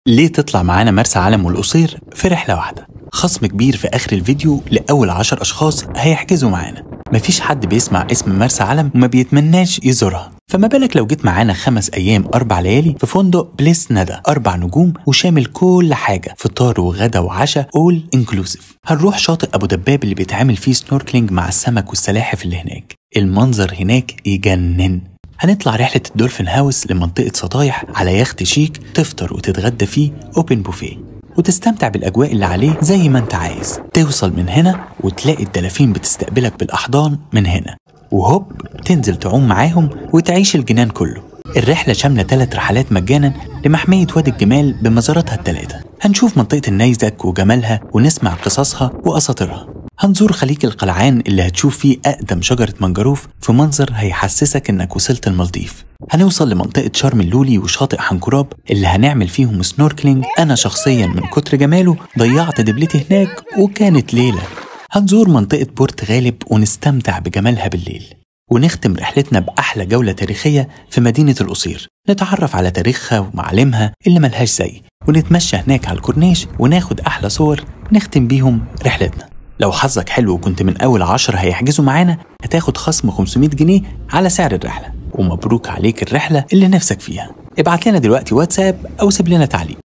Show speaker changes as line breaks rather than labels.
ليه تطلع معانا مرسى علم والقصير في رحلة واحدة خصم كبير في آخر الفيديو لأول عشر أشخاص هيحجزوا معانا مفيش حد بيسمع اسم مرسى علم وما بيتمناش يزورها فما بالك لو جيت معانا خمس أيام أربع ليالي في فندق بليس ندى أربع نجوم وشامل كل حاجة فطار وغدا وعشاء أول انكلوسيف هنروح شاطئ أبو دباب اللي بيتعمل فيه سنوركلينج مع السمك والسلاحف اللي هناك المنظر هناك يجنن هنطلع رحلة الدولفين هاوس لمنطقة سطايح على يخت شيك تفطر وتتغدى فيه اوبن بوفيه وتستمتع بالأجواء اللي عليه زي ما انت عايز توصل من هنا وتلاقي الدلافين بتستقبلك بالأحضان من هنا وهوب تنزل تعوم معاهم وتعيش الجنان كله الرحلة شاملة ثلاث رحلات مجانا لمحمية وادي الجمال بمزاراتها الثلاثة هنشوف منطقة النيزك وجمالها ونسمع قصصها وأساطيرها هنزور خليج القلعان اللي هتشوف فيه أقدم شجرة منجروف في منظر هيحسسك إنك وصلت المالديف هنوصل لمنطقة شرم اللولي وشاطئ حنكراب اللي هنعمل فيهم سنوركلينج أنا شخصيا من كتر جماله ضيعت دبلتي هناك وكانت ليلة هنزور منطقة بورت غالب ونستمتع بجمالها بالليل ونختم رحلتنا بأحلى جولة تاريخية في مدينة القصير نتعرف على تاريخها ومعالمها اللي ملهاش زي ونتمشى هناك على الكورنيش وناخد أحلى صور نختم بيهم رحلتنا لو حظك حلو وكنت من أول عشر هيحجزوا معانا هتاخد خصم 500 جنيه على سعر الرحلة ومبروك عليك الرحلة اللي نفسك فيها ابعت لنا دلوقتي واتساب أو سيب لنا تعليق